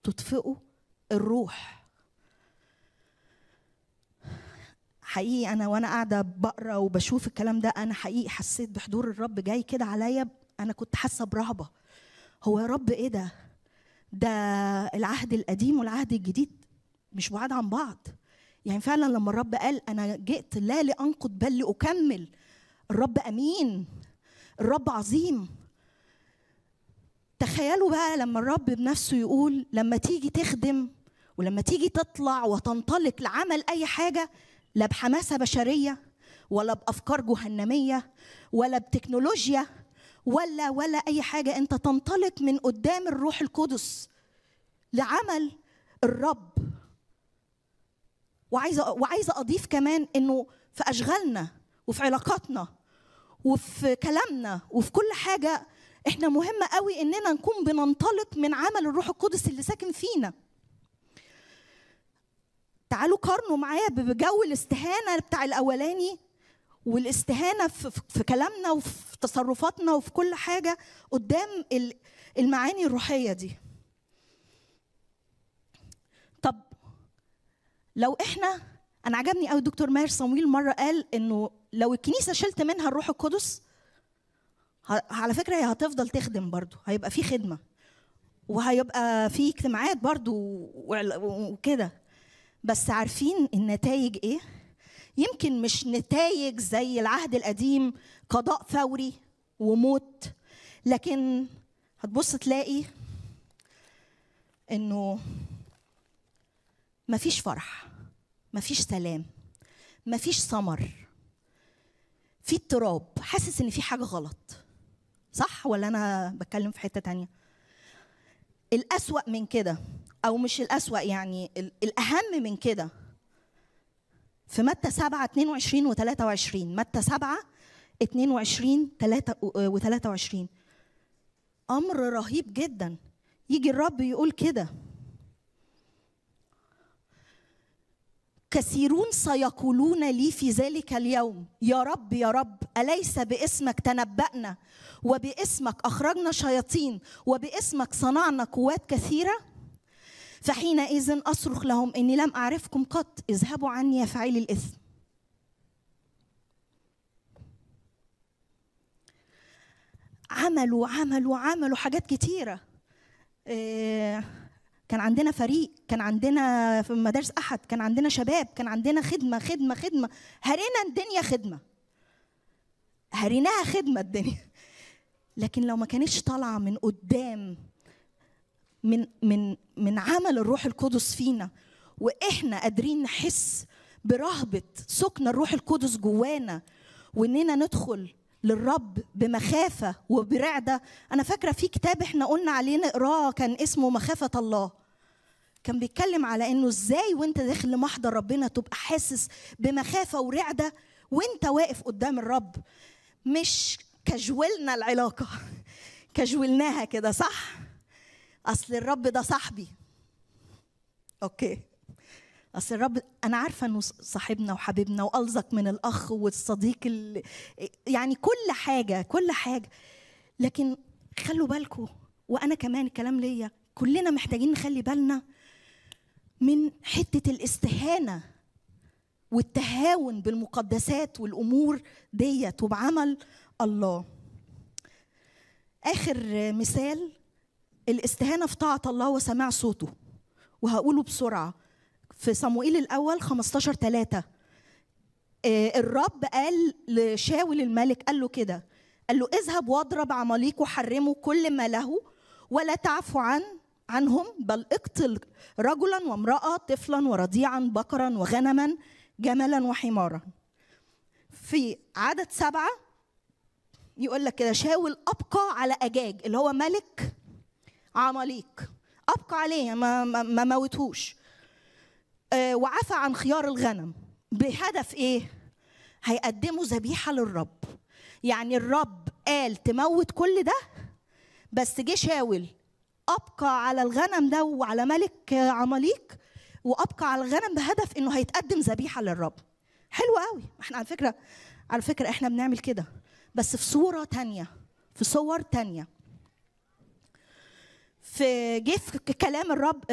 تطفئوا الروح حقيقي انا وانا قاعده بقرا وبشوف الكلام ده انا حقيقي حسيت بحضور الرب جاي كده عليا انا كنت حاسه برهبه هو يا رب ايه ده ده العهد القديم والعهد الجديد مش بعاد عن بعض يعني فعلا لما الرب قال انا جئت لا لانقض بل لاكمل الرب امين الرب عظيم تخيلوا بقى لما الرب بنفسه يقول لما تيجي تخدم ولما تيجي تطلع وتنطلق لعمل اي حاجه لا بحماسه بشريه ولا بافكار جهنميه ولا بتكنولوجيا ولا ولا اي حاجه انت تنطلق من قدام الروح القدس لعمل الرب وعايزه وعايزه اضيف كمان انه في اشغالنا وفي علاقاتنا وفي كلامنا وفي كل حاجه احنا مهم قوي اننا نكون بننطلق من عمل الروح القدس اللي ساكن فينا تعالوا قارنوا معايا بجو الاستهانه بتاع الاولاني والاستهانه في, في كلامنا وفي تصرفاتنا وفي كل حاجه قدام المعاني الروحيه دي طب لو احنا انا عجبني قوي دكتور ماهر صمويل مره قال انه لو الكنيسه شلت منها الروح القدس على فكره هي هتفضل تخدم برضو هيبقى في خدمه وهيبقى في اجتماعات برضو وكده بس عارفين النتائج ايه يمكن مش نتائج زي العهد القديم قضاء فوري وموت لكن هتبص تلاقي انه مفيش فرح مفيش سلام مفيش ثمر في اضطراب حاسس ان في حاجه غلط صح ولا انا بتكلم في حته تانية الاسوا من كده او مش الاسوا يعني الاهم من كده في متى 7 22 و 23 متى 7 22 و 23 امر رهيب جدا يجي الرب يقول كده كثيرون سيقولون لي في ذلك اليوم يا رب يا رب اليس باسمك تنبانا وباسمك اخرجنا شياطين وباسمك صنعنا قوات كثيره فحينئذ اصرخ لهم اني لم اعرفكم قط اذهبوا عني يا فاعلي الاثم عملوا عملوا عملوا حاجات كتيره إيه كان عندنا فريق كان عندنا في مدارس احد كان عندنا شباب كان عندنا خدمه خدمه خدمه هرينا الدنيا خدمه هريناها خدمه الدنيا لكن لو ما كانتش طالعه من قدام من من من عمل الروح القدس فينا واحنا قادرين نحس برهبه سكن الروح القدس جوانا واننا ندخل للرب بمخافة وبرعدة أنا فاكرة في كتاب إحنا قلنا عليه نقراه كان اسمه مخافة الله كان بيتكلم على إنه إزاي وأنت داخل لمحضر ربنا تبقى حاسس بمخافة ورعدة وأنت واقف قدام الرب مش كجولنا العلاقة كجولناها كده صح أصل الرب ده صاحبي أوكي اصل الرب انا عارفه انه صاحبنا وحبيبنا والزق من الاخ والصديق ال... يعني كل حاجه كل حاجه لكن خلوا بالكم وانا كمان الكلام ليا كلنا محتاجين نخلي بالنا من حته الاستهانه والتهاون بالمقدسات والامور ديت وبعمل الله اخر مثال الاستهانه في طاعه الله وسماع صوته وهقوله بسرعه في صموئيل الأول 15 3 الرب قال لشاول الملك قال له كده قال له اذهب واضرب عماليق وحرموا كل ما له ولا تعفو عن عنهم بل اقتل رجلا وامرأة طفلا ورضيعا بقرا وغنما جملا وحمارا في عدد سبعة يقول لك كده شاول أبقى على أجاج اللي هو ملك عماليق أبقى عليه ما, ما, ما موتهوش وعفى عن خيار الغنم بهدف ايه هيقدموا ذبيحه للرب يعني الرب قال تموت كل ده بس جه شاول ابقى على الغنم ده وعلى ملك عماليق وابقى على الغنم بهدف انه هيتقدم ذبيحه للرب حلو قوي احنا على فكره على فكره احنا بنعمل كده بس في صوره تانية في صور تانية في جه في كلام الرب